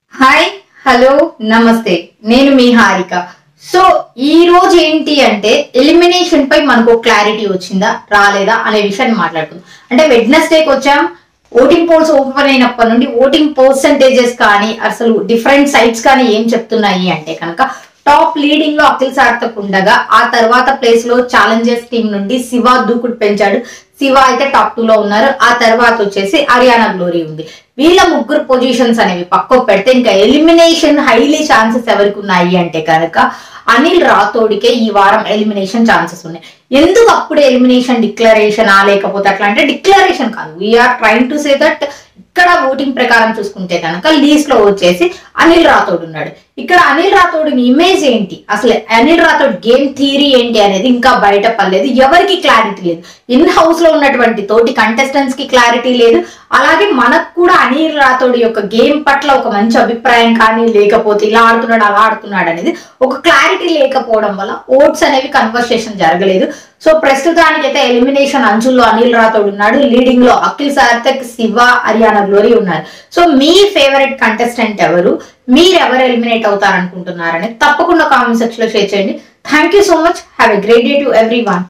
hi hello నమస్తే నేను మీ Harika so ఈ రోజు ఏంటి అంటే ఎలిమినేషన్ పై మనకు క్లారిటీ వచ్చిందా రాలేదా అనే విషయాన్ని మాట్లాడుకుందాం అంటే వెడ్నెస్డేకి వచ్చాం ఓటింగ్ పోల్స్ ఓపెన్ అయినప్పటి నుండి ఓటింగ్ పర్సంటేజెస్ కానీ అసలు డిఫరెంట్ సైట్స్ కానీ ఏం చెప్తున్నాయి అంటే కనుక టాప్ లీడింగ్ లో అఖిల్ సార్థక్ ఉండగా ఆ తర్వాత ప్లేస్ లో ఛాలెంజర్స్ టీం నుండి శివ దూకుడు పెంచాడు శివ అయితే టాప్ టూ లో ఉన్నారు ఆ తర్వాత వచ్చేసి హర్యానా గ్లోరీ ఉంది వీళ్ళ ముగ్గురు పొజిషన్స్ అనేవి పక్కకు పెడితే ఇంకా ఎలిమినేషన్ హైలీ ఛాన్సెస్ ఎవరికి ఉన్నాయి అంటే కనుక అనిల్ రాథోడికే ఈ వారం ఎలిమినేషన్ ఛాన్సెస్ ఉన్నాయి ఎందుకు అప్పుడు ఎలిమినేషన్ డిక్లరేషన్ ఆ లేకపోతే అట్లా అంటే డిక్లరేషన్ కాదు we're trying to say that ఇక్కడ ఓటింగ్ ప్రకారం చూసుకుంటే కనుక లీస్ట్ లో వచ్చేసి అనిల్ రాథోడ్ ఉన్నాడు ఇక్కడ అనిల్ రాథోడ్ ఇమేజ్ ఏంటి అసలు అనిల్ రాథోడ్ గేమ్ థియరీ ఏంటి అనేది ఇంకా బయట పడలేదు ఎవరికి క్లారిటీ లేదు ఇన్ హౌస్ లో ఉన్నటువంటి తోటి కంటెస్టెంట్స్ కి క్లారిటీ లేదు అలాగే మనకు కూడా అనిల్ రాథోడ్ యొక్క గేమ్ పట్ల ఒక మంచి అభిప్రాయం కానీ లేకపోతే ఇలా ఆడుతున్నాడు అలా ఆడుతున్నాడు అనేది ఒక క్లారిటీ లేకపోవడం వల్ల ఓట్స్ అనేవి కన్వర్సేషన్ జరగలేదు సో ప్రస్తుతానికి అయితే ఎలిమినేషన్ అంచుల్లో అనిల్ రాథోడ్ ఉన్నాడు లీడింగ్ లో అఖిల్ సార్థక్ శివ హర్యానా గ్లోరీ ఉన్నారు సో మీ ఫేవరెట్ కంటెస్టెంట్ ఎవరు మీరు ఎవరు ఎలిమినేట్ అవుతారనుకుంటున్నారని తప్పకుండా కామెంట్ సెక్షన్ లో షేర్ చేయండి thank you so much have a great day to every one